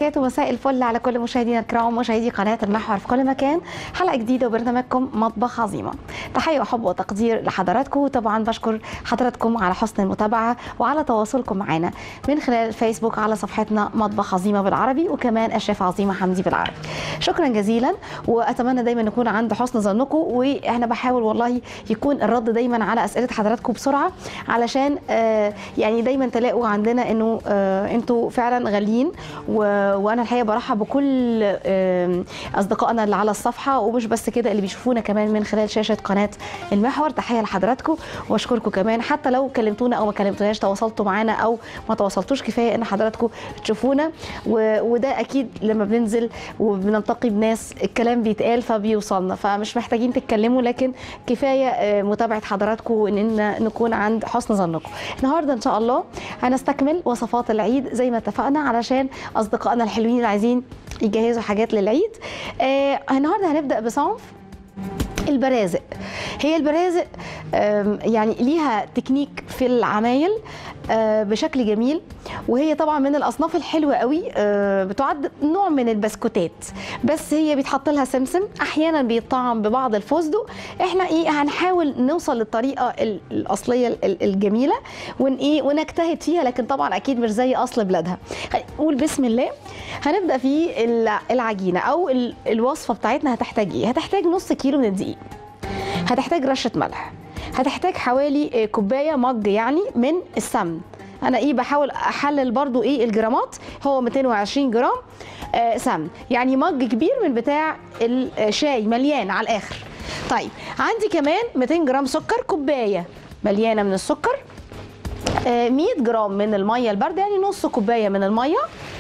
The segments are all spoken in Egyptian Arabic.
مساء الفل على كل مشاهدينا الكرام مشاهدي قناه المحور في كل مكان حلقه جديده وبرنامجكم مطبخ عظيمه تحيه وحب وتقدير لحضراتكم وطبعا بشكر حضراتكم على حسن المتابعه وعلى تواصلكم معنا من خلال الفيسبوك على صفحتنا مطبخ عظيمه بالعربي وكمان الشيف عظيمه حمدي بالعربي شكرا جزيلا واتمنى دايما نكون عند حسن ظنكم واحنا بحاول والله يكون الرد دايما على اسئله حضراتكم بسرعه علشان آه يعني دايما تلاقوا عندنا انه آه انتوا فعلا غاليين و- وانا الحقيقه برحب بكل آم، اصدقائنا اللي على الصفحه ومش بس كده اللي بيشوفونا كمان من خلال شاشه قناه المحور تحيه لحضراتكم واشكركم كمان حتى لو كلمتونا او ما كلمتوناش تواصلتوا معانا او ما تواصلتوش كفايه ان حضراتكم تشوفونا و- وده اكيد لما بننزل وبنلتقي بناس الكلام بيتقال فبيوصلنا فمش محتاجين تتكلموا لكن كفايه آه، متابعه حضراتكم واننا نكون عند حسن ظنكم النهارده ان شاء الله هنستكمل وصفات العيد زي ما اتفقنا علشان اصدقائنا الحلوين اللي عايزين يجهزوا حاجات للعيد آه النهارده هنبدا بصنف البرازق هي البرازق آم، يعني ليها تكنيك في العمايل آه، بشكل جميل وهي طبعا من الاصناف الحلوه قوي آه، بتعد نوع من البسكوتات بس هي بيتحط لها سمسم احيانا بيطعم ببعض الفستق احنا ايه هنحاول نوصل للطريقه ال- الاصليه ال- ال- الجميله ون ايه ونجتهد فيها لكن طبعا اكيد مش زي اصل بلادها نقول بسم الله هنبدا في ال- العجينه او ال- الوصفه بتاعتنا هتحتاج ايه هتحتاج نص كيلو من الدقيق هتحتاج رشه ملح هتحتاج حوالي آه، كوبايه مج يعني من السمن انا ايه بحاول احلل برضو ايه الجرامات هو 220 جرام آه سمن يعني مج كبير من بتاع الشاي مليان على الاخر طيب عندي كمان 200 جرام سكر كوبايه مليانه من السكر آه 100 جرام من الميه البارده يعني نص كوبايه من الميه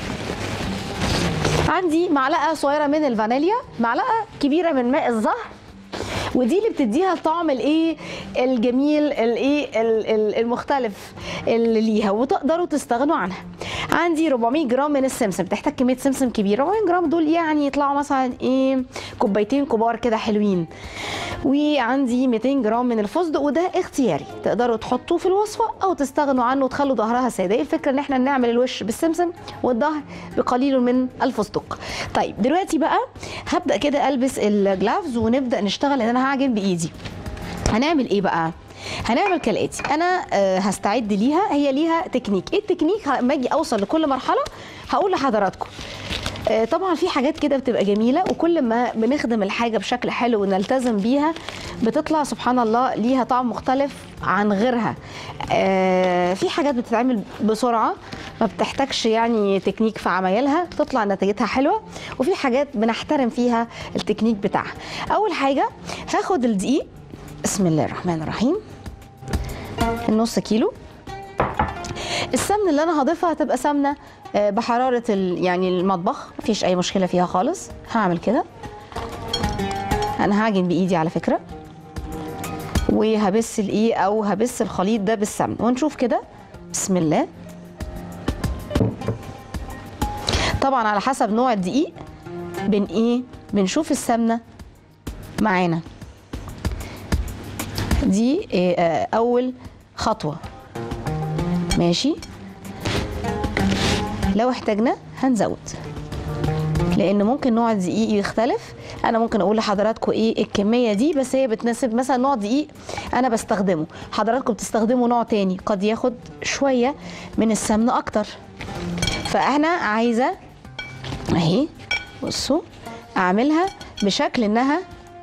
عندي معلقه صغيره من الفانيليا معلقه كبيره من ماء الزهر ودي اللي بتديها الطعم الايه الجميل الايه ال- ال- المختلف اللي ليها وتقدروا تستغنوا عنها عندي 400 جرام من السمسم بتحتاج كميه سمسم كبيره 400 جرام دول يعني يطلعوا مثلا ايه كوبايتين كبار كده حلوين وعندي 200 جرام من الفستق وده اختياري تقدروا تحطوه في الوصفه او تستغنوا عنه وتخلوا ظهرها ساده ايه الفكره ان احنا نعمل الوش بالسمسم والظهر بقليل من الفستق طيب دلوقتي بقى هبدا كده البس الجلافز ونبدا نشتغل ان انا هعجن بايدي هنعمل ايه بقى هنعمل كالاتي انا آه، هستعد ليها هي ليها تكنيك ايه التكنيك لما اجي اوصل لكل مرحله هقول لحضراتكم آه، طبعا في حاجات كده بتبقى جميله وكل ما بنخدم الحاجه بشكل حلو ونلتزم بيها بتطلع سبحان الله ليها طعم مختلف عن غيرها آه، في حاجات بتتعمل بسرعه ما بتحتاجش يعني تكنيك في عمايلها تطلع نتيجتها حلوه وفي حاجات بنحترم فيها التكنيك بتاعها اول حاجه هاخد الدقيق بسم الله الرحمن الرحيم النص كيلو السمن اللي انا هضيفها هتبقى سمنه آه، بحراره ال- يعني المطبخ مفيش اي مشكله فيها خالص هعمل كده انا هعجن بايدي على فكره وهبس الايه او هبس الخليط ده بالسمن ونشوف كده بسم الله طبعا على حسب نوع الدقيق بن ايه بنشوف السمنه معانا دي آه، آه، اول خطوه ماشي لو احتاجنا هنزود لان ممكن نوع الدقيق يختلف انا ممكن اقول لحضراتكم ايه الكميه دي بس هي بتناسب مثلا نوع دقيق انا بستخدمه حضراتكم بتستخدموا نوع تاني قد ياخد شويه من السمن اكتر فانا عايزه اهي بصوا اعملها بشكل انها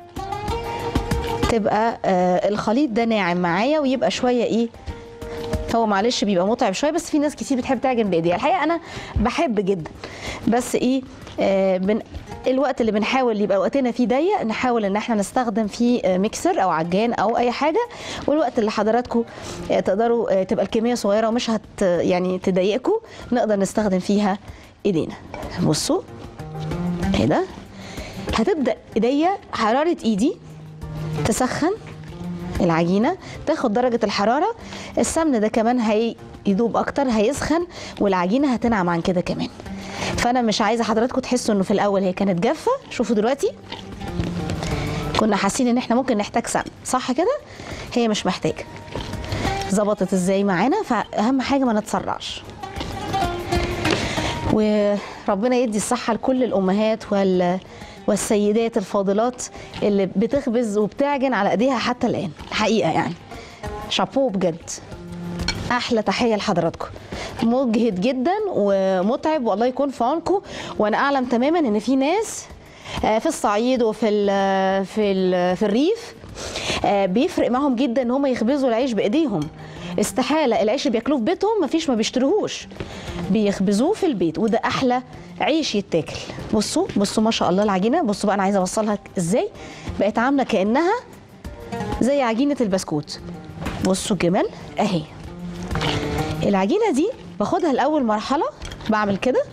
تبقى آه الخليط ده ناعم معايا ويبقى شويه ايه هو معلش بيبقى متعب شويه بس في ناس كتير بتحب تعجن بايديها الحقيقه انا بحب جدا بس ايه آه بن الوقت اللي بنحاول يبقى وقتنا فيه ضيق نحاول ان احنا نستخدم فيه آه، ميكسر او عجان او اي حاجه والوقت اللي حضراتكم آه، تقدروا آه، تبقى الكميه صغيره ومش هت يعني تضايقكم نقدر نستخدم فيها ايدينا بصوا كده هتبدا ايديا حراره ايدي تسخن العجينه تاخد درجه الحراره السمن ده كمان هيدوب اكتر هيسخن والعجينه هتنعم عن كده كمان فانا مش عايزه حضراتكم تحسوا انه في الاول هي كانت جافه شوفوا دلوقتي كنا حاسين ان احنا ممكن نحتاج سمن صح كده هي مش محتاجه ظبطت ازاي معانا فاهم حاجه ما نتسرعش وربنا يدي الصحة لكل الأمهات وال والسيدات الفاضلات اللي بتخبز وبتعجن على ايديها حتى الآن الحقيقة يعني شابوه بجد أحلى تحية لحضراتكم مجهد جدا ومتعب والله يكون في عونكم وأنا أعلم تماما إن في ناس آه، في الصعيد وفي ال في ال في الريف آه، بيفرق معاهم جدا ان هم يخبزوا العيش بايديهم استحاله العيش اللي بياكلوه في بيتهم مفيش ما بيشتروهوش بيخبزوه في البيت وده احلى عيش يتاكل بصوا بصوا ما شاء الله العجينه بصوا بقى انا عايزه اوصلها ازاي بقت عامله كانها زي عجينه البسكوت بصوا الجمال اهي العجينه دي باخدها لاول مرحله بعمل كده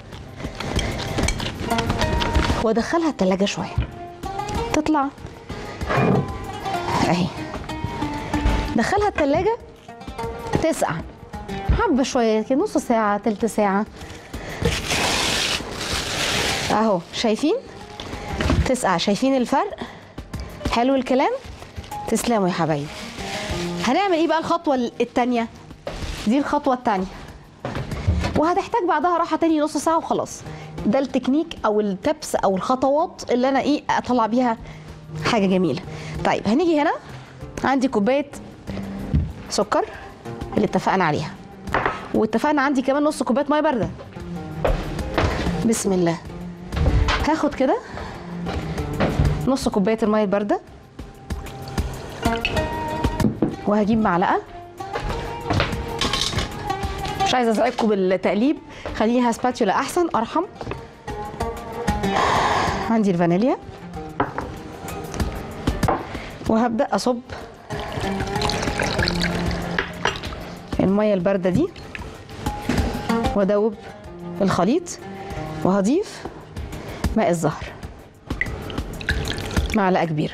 وادخلها التلاجة شويه تطلع اهي دخلها التلاجة تسقع حبة شوية كده نص ساعة تلت ساعة اهو شايفين تسقع شايفين الفرق حلو الكلام تسلموا يا حبايبي هنعمل ايه بقى الخطوة التانية دي الخطوة التانية وهتحتاج بعدها راحة تاني نص ساعة وخلاص ده التكنيك او التبس او الخطوات اللي انا ايه اطلع بيها حاجة جميلة طيب هنيجي هنا عندي كوباية سكر اللي اتفقنا عليها واتفقنا عندي كمان نص كوبايه ميه بارده بسم الله هاخد كده نص كوبايه الميه البارده وهجيب معلقه مش عايزه ازعجكم بالتقليب خليها سباتيولا احسن ارحم عندي الفانيليا وهبدا اصب الميه البارده دي وادوب الخليط وهضيف ماء الزهر معلقه كبيره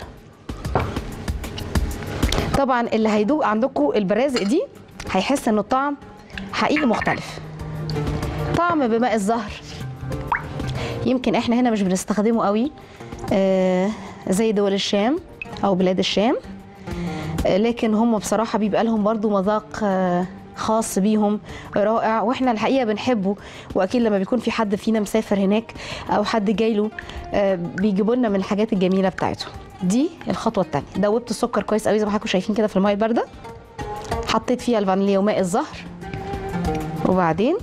طبعا اللي هيدوق عندكم البرازق دي هيحس ان الطعم حقيقي مختلف طعم بماء الزهر يمكن احنا هنا مش بنستخدمه قوي آه زي دول الشام او بلاد الشام آه لكن هم بصراحه بيبقى لهم برضو مذاق آه خاص بيهم رائع واحنا الحقيقه بنحبه واكيد لما بيكون في حد فينا مسافر هناك او حد جاي له آه بيجيبوا لنا من الحاجات الجميله بتاعته دي الخطوه الثانيه دوبت السكر كويس قوي زي ما حضراتكم شايفين كده في الميه البارده حطيت فيها الفانيليا وماء الزهر وبعدين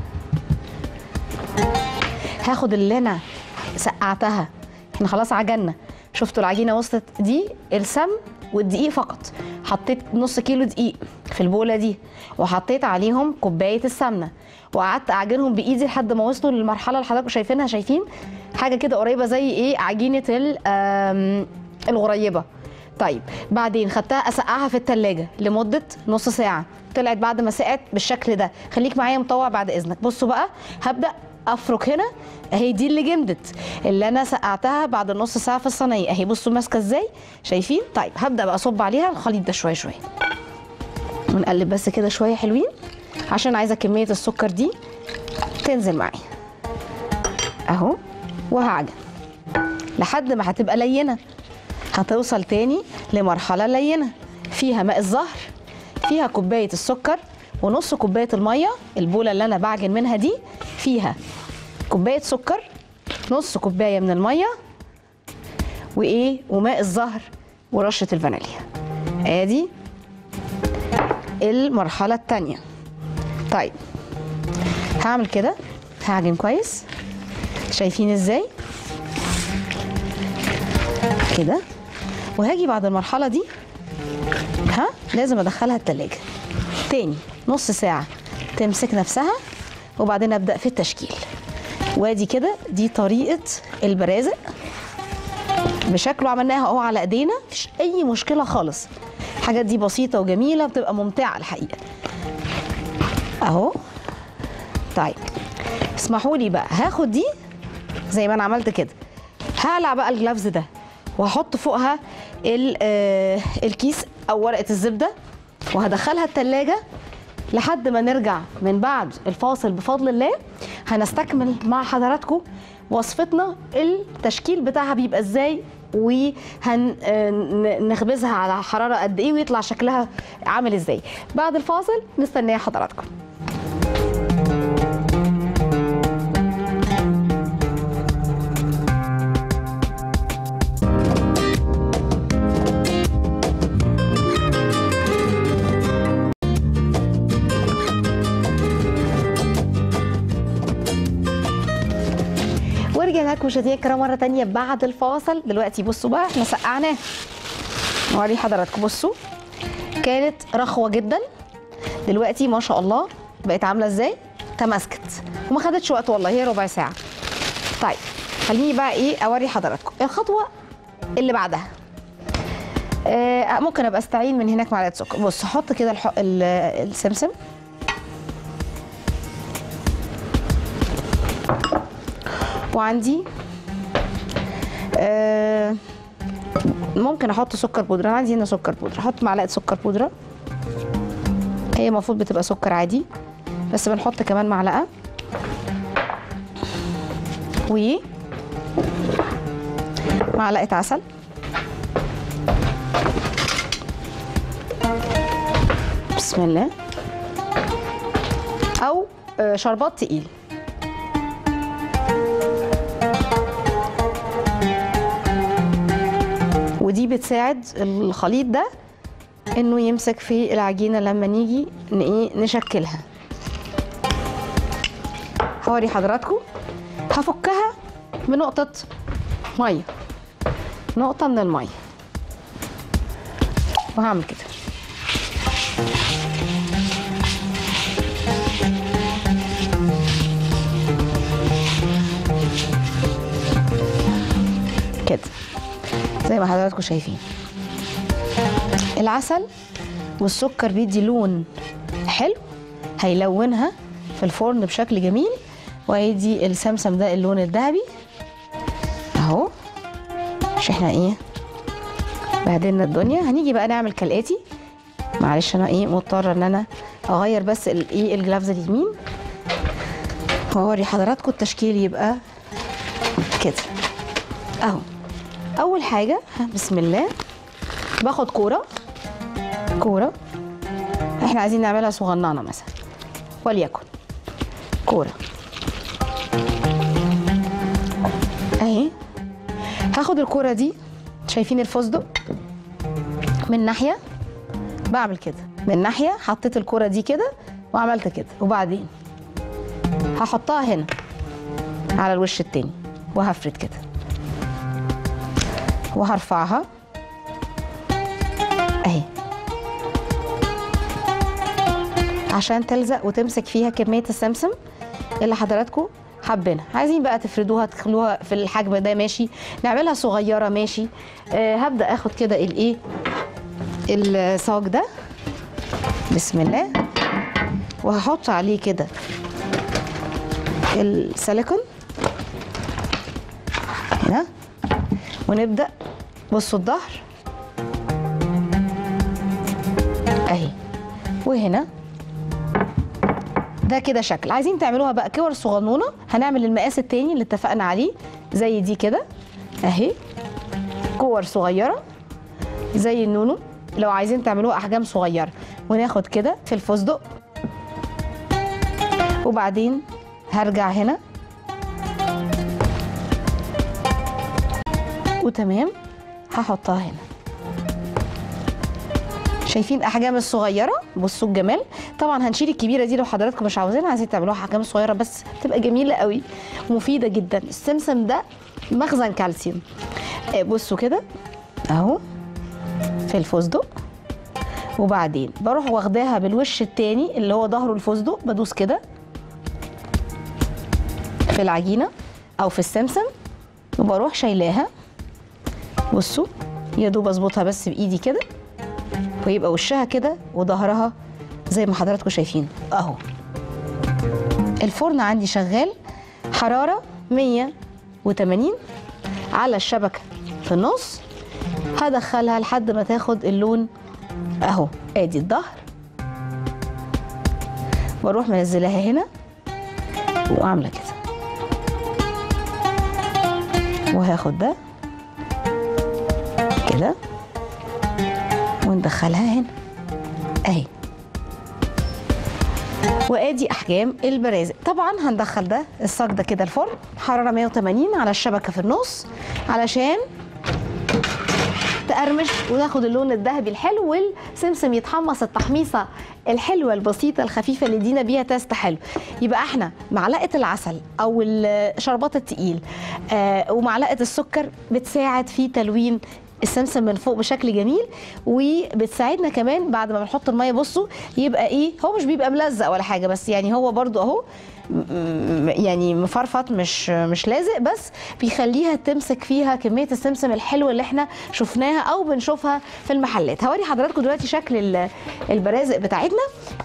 هاخد اللي انا سقعتها احنا خلاص عجنا شفتوا العجينه وصلت دي السمن والدقيق فقط حطيت نص كيلو دقيق في البوله دي وحطيت عليهم كوبايه السمنه وقعدت اعجنهم بايدي لحد ما وصلوا للمرحله اللي حضراتكم شايفينها شايفين حاجه كده قريبه زي ايه عجينه الغريبه طيب بعدين خدتها اسقعها في التلاجة لمده نص ساعه طلعت بعد ما سقعت بالشكل ده خليك معايا مطوع بعد اذنك بصوا بقى هبدا افرك هنا اهي دي اللي جمدت اللي انا سقعتها بعد نص ساعه في الصينيه اهي بصوا ماسكه ازاي شايفين طيب هبدا بقى اصب عليها الخليط ده شويه شويه ونقلب بس كده شويه حلوين عشان عايزه كميه السكر دي تنزل معايا اهو وهعجن لحد ما هتبقى لينه هتوصل تاني لمرحله لينه فيها ماء الزهر فيها كوبايه السكر ونص كوبايه الميه البوله اللي انا بعجن منها دي فيها كوبايه سكر نص كوبايه من الميه وايه وماء الزهر ورشه الفانيليا ادي المرحله الثانيه طيب هعمل كده هعجن كويس شايفين ازاي كده وهاجي بعد المرحله دي ها لازم ادخلها التلاجة تاني نص ساعه تمسك نفسها وبعدين ابدا في التشكيل وادي كده دي طريقه البرازق بشكله عملناها اهو على ايدينا مفيش اي مشكله خالص الحاجات دي بسيطه وجميله بتبقى ممتعه الحقيقه اهو طيب اسمحوا لي بقى هاخد دي زي ما انا عملت كده هقلع بقى الجلافز ده وهحط فوقها الكيس او ورقه الزبده وهدخلها التلاجة لحد ما نرجع من بعد الفاصل بفضل الله هنستكمل مع حضراتكم وصفتنا التشكيل بتاعها بيبقى ازاي وهنخبزها على حراره قد ايه ويطلع شكلها عامل ازاي بعد الفاصل نستناه حضراتكم ورجعنا لكم مشاهدينا الكرام مره تانية بعد الفاصل دلوقتي بصوا بقى احنا سقعناه نوري حضراتكم بصوا كانت رخوه جدا دلوقتي ما شاء الله بقت عامله ازاي تماسكت وما خدتش وقت والله هي ربع ساعه طيب خليني بقى ايه اوري حضراتكم الخطوه اللي بعدها آه ممكن ابقى استعين من هناك معلقه سكر بص احط كده الح... ال- السمسم وعندي آه ممكن احط سكر بودره انا عندي هنا سكر بودره احط معلقه سكر بودره هي المفروض بتبقى سكر عادي بس بنحط كمان معلقه و معلقه عسل بسم الله او آه، شربات تقيل ودي بتساعد الخليط ده انه يمسك في العجينه لما نيجي ن- ايه نشكلها هوري حضراتكم هفكها بنقطه ميه نقطه من الميه وهعمل كده كده زي ما حضراتكم شايفين العسل والسكر بيدي لون حلو هيلونها في الفرن بشكل جميل وهيدي السمسم ده اللون الذهبي اهو مش احنا ايه بهدلنا الدنيا هنيجي بقى نعمل كالاتي معلش انا ايه مضطره ان انا اغير بس الايه الجلافز اليمين واوري حضراتكم التشكيل يبقى كده اهو اول حاجه بسم الله باخد كوره كوره احنا عايزين نعملها صغننه مثلا وليكن كوره اهي هاخد الكوره دي شايفين الفستق من ناحيه بعمل كده من ناحيه حطيت الكوره دي كده وعملت كده وبعدين هحطها هنا على الوش التاني وهفرد كده وهرفعها اهي عشان تلزق وتمسك فيها كمية السمسم اللي حضراتكم حابينها عايزين بقى تفردوها تخلوها في الحجم ده ماشي نعملها صغيرة ماشي آه هبدأ اخد كده الايه الصاج ده بسم الله وهحط عليه كده السيليكون هنا ونبدأ بصوا الظهر اهي وهنا ده كده شكل عايزين تعملوها بقى كور صغنونه هنعمل المقاس التاني اللي اتفقنا عليه زي دي كده اهي كور صغيره زي النونو لو عايزين تعملوها احجام صغيره وناخد كده في الفستق وبعدين هرجع هنا وتمام هحطها هنا شايفين احجام الصغيره بصوا الجمال طبعا هنشيل الكبيره دي لو حضراتكم مش عاوزينها عايزين تعملوها احجام صغيره بس تبقى جميله قوي ومفيده جدا السمسم ده مخزن كالسيوم آه، بصوا كده اهو في الفستق وبعدين بروح واخداها بالوش التاني اللي هو ظهره الفستق بدوس كده في العجينه او في السمسم وبروح شايلاها بصوا يا دوب اظبطها بس بايدي كده ويبقى وشها كده وظهرها زي ما حضراتكم شايفين اهو الفرن عندي شغال حراره 180 على الشبكه في النص هدخلها لحد ما تاخد اللون اهو ادي الظهر واروح منزلاها هنا وعامله كده وهاخد ده كده وندخلها هنا اهي وادي احجام البرازق طبعا هندخل ده الصاج ده كده الفرن حراره 180 على الشبكه في النص علشان تقرمش وتاخد اللون الذهبي الحلو والسمسم يتحمص التحميصه الحلوه البسيطه الخفيفه اللي دينا بيها تيست حلو يبقى احنا معلقه العسل او الشربات التقيل آه ومعلقه السكر بتساعد في تلوين السمسم من فوق بشكل جميل وبتساعدنا كمان بعد ما بنحط الميه بصوا يبقى ايه هو مش بيبقى ملزق ولا حاجه بس يعني هو برضو اهو م- م- يعني مفرفط مش مش لازق بس بيخليها تمسك فيها كميه السمسم الحلوه اللي احنا شفناها او بنشوفها في المحلات هوري حضراتكم دلوقتي شكل ال- البرازق بتاعتنا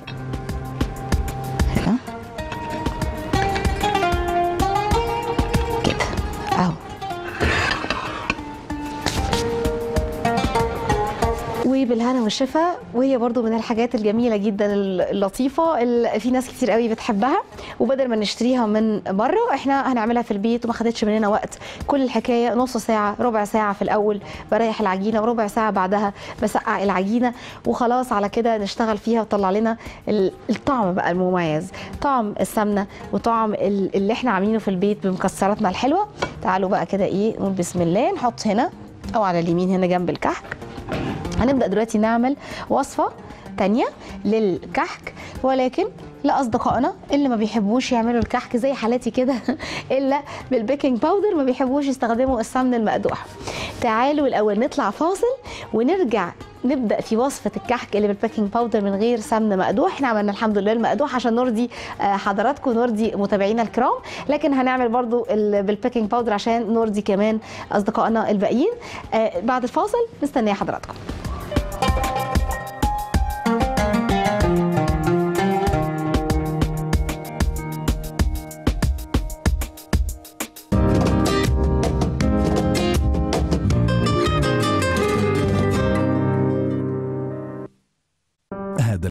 هنا كده اهو وبالهنا والشفا وهي برضو من الحاجات الجميله جدا اللطيفه اللي في ناس كتير قوي بتحبها وبدل ما نشتريها من بره احنا هنعملها في البيت وما خدتش مننا وقت كل الحكايه نص ساعه ربع ساعه في الاول بريح العجينه وربع ساعه بعدها بسقع العجينه وخلاص على كده نشتغل فيها وطلع لنا ال- الطعم بقى المميز طعم السمنه وطعم ال- اللي احنا عاملينه في البيت بمكسراتنا الحلوه تعالوا بقى كده ايه نقول بسم الله نحط هنا او على اليمين هنا جنب الكحك هنبدا دلوقتي نعمل وصفه تانية للكحك ولكن لاصدقائنا اللي ما بيحبوش يعملوا الكحك زي حالاتي كده الا بالبيكنج باودر ما بيحبوش يستخدموا السمن المقدوح تعالوا الاول نطلع فاصل ونرجع نبدا في وصفه الكحك اللي بالبيكنج باودر من غير سمن مقدوح احنا عملنا الحمد لله المقدوح عشان نرضي آه، حضراتكم ونرضي متابعينا الكرام لكن هنعمل برضو ال- بالبيكنج باودر عشان نرضي كمان اصدقائنا الباقيين آه، بعد الفاصل مستنيه حضراتكم هذا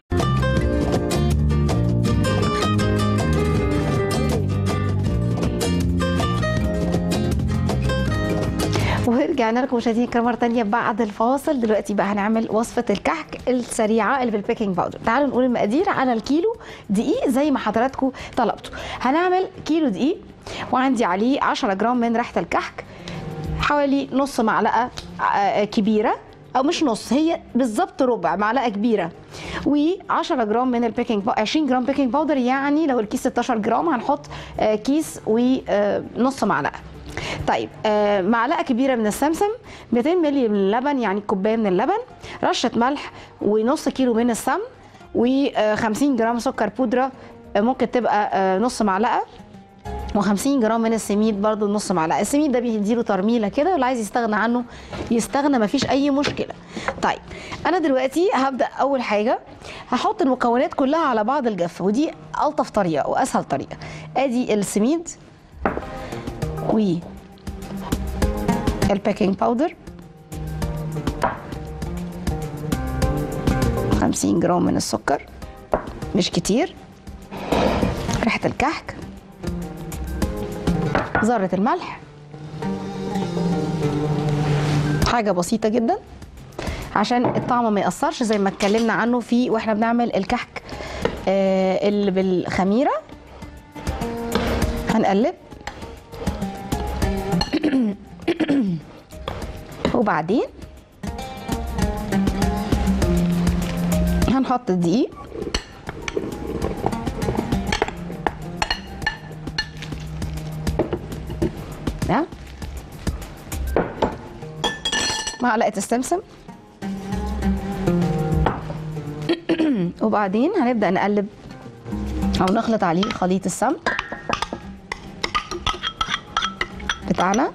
ورجعنا لكم مشاهدينا الكرام مره ثانيه بعد الفاصل دلوقتي بقى هنعمل وصفه الكحك السريعه اللي بالبيكنج باودر تعالوا نقول المقادير على الكيلو دقيق زي ما حضراتكم طلبتوا هنعمل كيلو دقيق وعندي عليه 10 جرام من ريحه الكحك حوالي نص معلقه آه، كبيره او مش نص هي بالظبط ربع معلقه كبيره و10 جرام من البيكنج باودر 20 جرام بيكنج باودر يعني لو الكيس 16 جرام هنحط آه، كيس ونص معلقه طيب آه، معلقه كبيره من السمسم 200 مللي من اللبن يعني كوبايه من اللبن رشه ملح ونص كيلو من السمن و50 جرام سكر بودره آه، ممكن تبقى آه، نص معلقه و50 جرام من السميد برضو نص معلقه السميد ده بيديله ترميله كده واللي عايز يستغنى عنه يستغنى مفيش اي مشكله طيب انا دلوقتي هبدا اول حاجه هحط المكونات كلها على بعض الجافه ودي الطف طريقه واسهل طريقه ادي السميد و البيكنج باودر 50 جرام من السكر مش كتير ريحه الكحك ذرة الملح حاجة بسيطة جدا عشان الطعم ما يأثرش زي ما اتكلمنا عنه في واحنا بنعمل الكحك آه، اللي بالخميرة هنقلب وبعدين هنحط الدقيق ده معلقه السمسم وبعدين هنبدا نقلب او نخلط عليه خليط السمن بتاعنا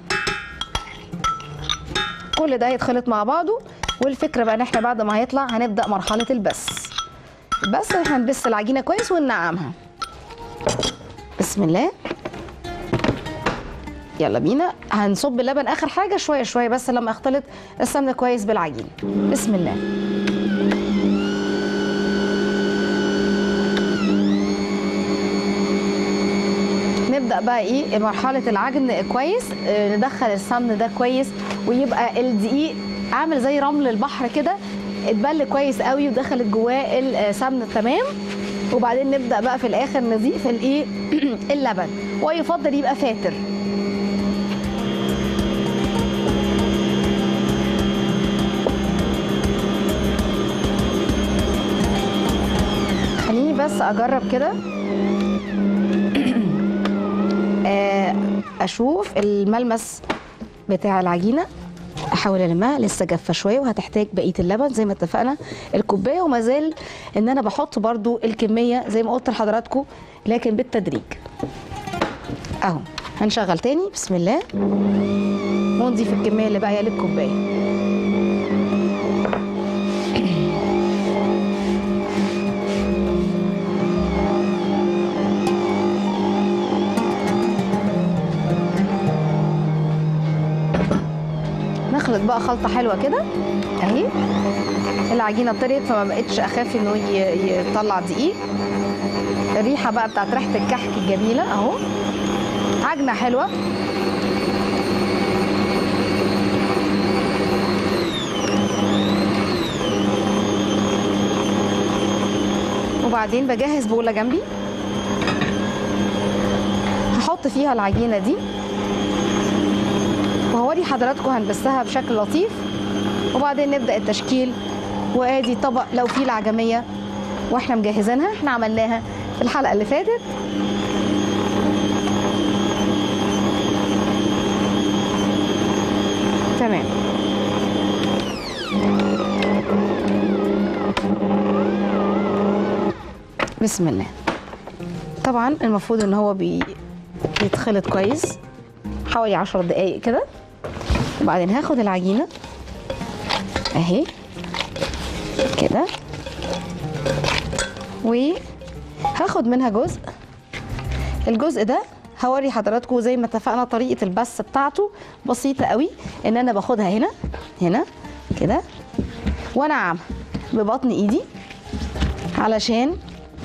كل ده يتخلط مع بعضه والفكره بقى ان احنا بعد ما هيطلع هنبدا مرحله البس بس هنبس العجينه كويس وننعمها بسم الله يلا بينا هنصب اللبن اخر حاجه شويه شويه بس لما اختلط السمنه كويس بالعجين بسم الله نبدا بقى ايه مرحله العجن كويس آه، ندخل السمن ده كويس ويبقى الدقيق عامل زي رمل البحر كده اتبل كويس قوي ودخلت جواه السمن تمام وبعدين نبدا بقى في الاخر نضيف الايه اللبن ويفضل يبقى فاتر بس اجرب كده آه، اشوف الملمس بتاع العجينه احاول المها لسه جافه شويه وهتحتاج بقيه اللبن زي ما اتفقنا الكوبايه وما زال ان انا بحط برضو الكميه زي ما قلت لحضراتكم لكن بالتدريج اهو هنشغل تاني بسم الله ونضيف الكميه اللي باقيه للكوبايه نخلط بقى خلطه حلوه كده اهي العجينه طريت فما بقتش اخاف انه ي- يطلع دقيق الريحه بقى بتاعت ريحه الكحك الجميله اهو عجنه حلوه وبعدين بجهز بوله جنبي هحط فيها العجينه دي وهوري حضراتكم هنبسها بشكل لطيف وبعدين نبدا التشكيل وادي طبق لو فيه العجميه واحنا مجهزينها احنا عملناها في الحلقه اللي فاتت تمام بسم الله طبعا المفروض ان هو بي... بيتخلط كويس حوالي عشر دقايق كده وبعدين هاخد العجينه اهي كده وهاخد منها جزء الجزء ده هوري حضراتكم زي ما اتفقنا طريقه البس بتاعته بسيطه قوي ان انا باخدها هنا هنا كده وانعم ببطن ايدي علشان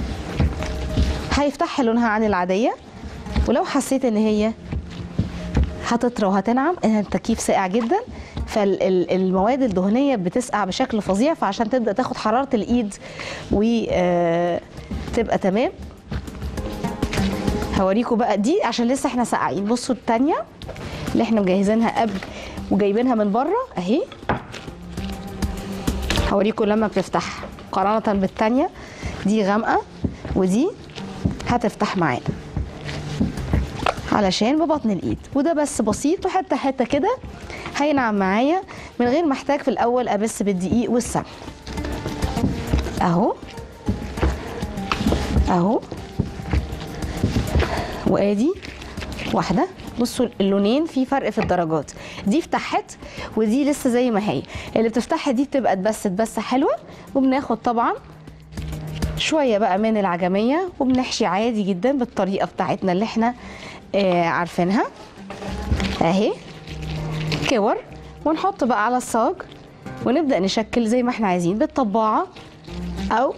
هيفتح لونها عن العاديه ولو حسيت ان هي هتطرى وهتنعم إن التكييف ساقع جدا فالمواد الدهنيه بتسقع بشكل فظيع فعشان تبدا تاخد حراره الايد وتبقى تمام هوريكم بقى دي عشان لسه احنا ساقعين بصوا التانية اللي احنا مجهزينها قبل وجايبينها من بره اهي هوريكم لما بتفتح مقارنة بالتانية دي غامقة ودي هتفتح معانا علشان ببطن الايد وده بس بسيط وحته حته كده هينعم معايا من غير ما احتاج في الاول ابس بالدقيق والسمن اهو اهو وادي واحده بصوا اللونين في فرق في الدرجات دي فتحت ودي لسه زي ما هي اللي بتفتحها دي بتبقى اتبست بسه حلوه وبناخد طبعا شويه بقى من العجميه وبنحشي عادي جدا بالطريقه بتاعتنا اللي احنا آه عارفينها اهي كور ونحط بقى على الصاج ونبدا نشكل زي ما احنا عايزين بالطباعه او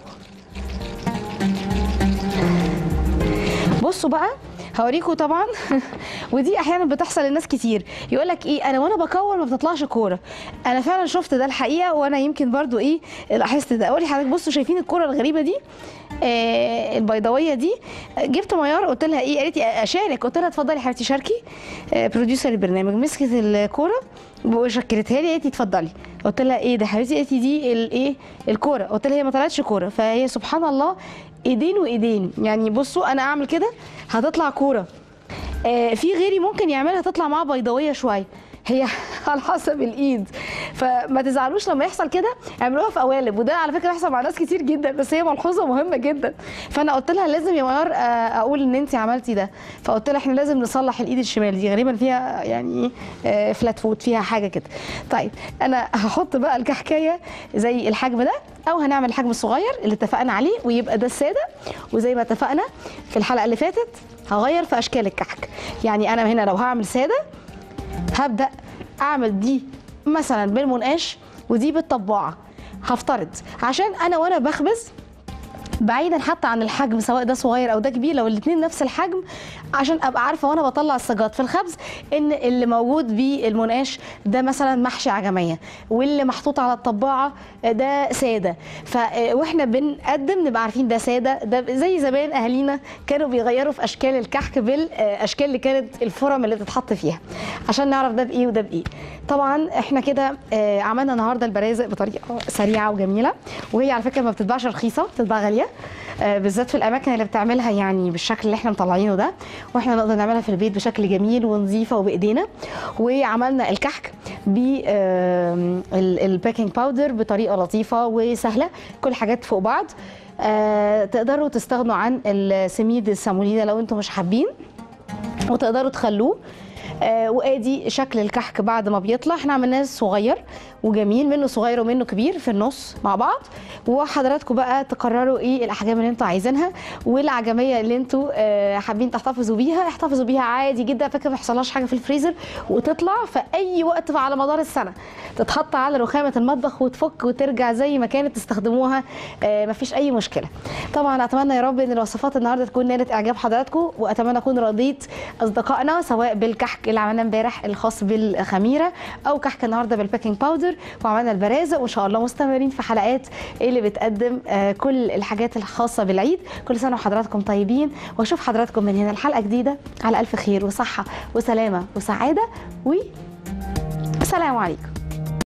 بصوا بقى هوريكم طبعا ودي احيانا بتحصل لناس كتير يقول لك ايه انا وانا بكور ما بتطلعش كوره انا فعلا شفت ده الحقيقه وانا يمكن برضو ايه لاحظت ده اقول لحضرتك بصوا شايفين الكوره الغريبه دي آه البيضاويه دي جبت ميار قلت لها ايه قالت لي اشارك قلت لها اتفضلي يا حبيبتي شاركي آه بروديوسر البرنامج مسكت الكوره وشكلتها لي قالت لي اتفضلي قلت لها ايه ده حبيبتي قالت لي دي الايه الكوره قلت لها هي ما طلعتش كوره فهي سبحان الله ايدين وايدين يعني بصوا انا اعمل كده هتطلع كوره آه في غيري ممكن يعملها تطلع معاه بيضاويه شويه هي على حسب الايد فما تزعلوش لما يحصل كده اعملوها في قوالب وده على فكره بيحصل مع ناس كتير جدا بس هي ملحوظه مهمه جدا فانا قلت لها لازم يا ميار آه، اقول ان انت عملتي ده فقلت لها احنا لازم نصلح الايد الشمال دي غالبا فيها يعني آه، فلات فوت فيها حاجه كده طيب انا هحط بقى الكحكايه زي الحجم ده او هنعمل الحجم الصغير اللي اتفقنا عليه ويبقى ده الساده وزي ما اتفقنا في الحلقه اللي فاتت هغير في اشكال الكحك يعني انا هنا لو هعمل ساده هبدا اعمل دي مثلا بالمنقاش ودي بالطباعه هفترض عشان انا وانا بخبز بعيدا حتى عن الحجم سواء ده صغير او ده كبير لو الاثنين نفس الحجم عشان ابقى عارفه وانا بطلع السجات في الخبز ان اللي موجود بالمنقاش ده مثلا محشي عجميه واللي محطوط على الطباعه ده ساده ف واحنا بنقدم نبقى عارفين ده ساده ده زي زمان اهالينا كانوا بيغيروا في اشكال الكحك بالاشكال اللي كانت الفرم اللي بتتحط فيها عشان نعرف ده بايه وده بايه طبعا احنا كده آه، عملنا النهارده البرازق بطريقه سريعه وجميله وهي على فكره ما بتتباعش رخيصه بتتباع غاليه آه، بالذات في الاماكن اللي بتعملها يعني بالشكل اللي احنا مطلعينه ده واحنا نقدر نعملها في البيت بشكل جميل ونظيفه وبايدينا وعملنا الكحك بالبيكنج باودر بطريقه لطيفه وسهله كل حاجات فوق بعض آه، تقدروا تستغنوا عن السميد السامولينا لو انتم مش حابين وتقدروا تخلوه آه وادي شكل الكحك بعد ما بيطلع احنا عملناه صغير وجميل منه صغير ومنه كبير في النص مع بعض وحضراتكم بقى تقرروا ايه الاحجام اللي انتوا عايزينها والعجميه اللي انتوا آه حابين تحتفظوا بيها احتفظوا بيها عادي جدا فكره ما يحصلهاش حاجه في الفريزر وتطلع في اي وقت على مدار السنه تتحط على رخامه المطبخ وتفك وترجع زي ما كانت تستخدموها آه مفيش اي مشكله طبعا اتمنى يا رب ان الوصفات النهارده تكون نالت اعجاب حضراتكم واتمنى اكون رضيت اصدقائنا سواء بالكحك اللي عملناه امبارح الخاص بالخميره او كحك النهارده بالبيكنج باودر وعملنا البرازق وان شاء الله مستمرين في حلقات اللي بتقدم آه، كل الحاجات الخاصه بالعيد كل سنه وحضراتكم طيبين واشوف حضراتكم من هنا الحلقه جديده على الف خير وصحه وسلامه وسعاده و السلام عليكم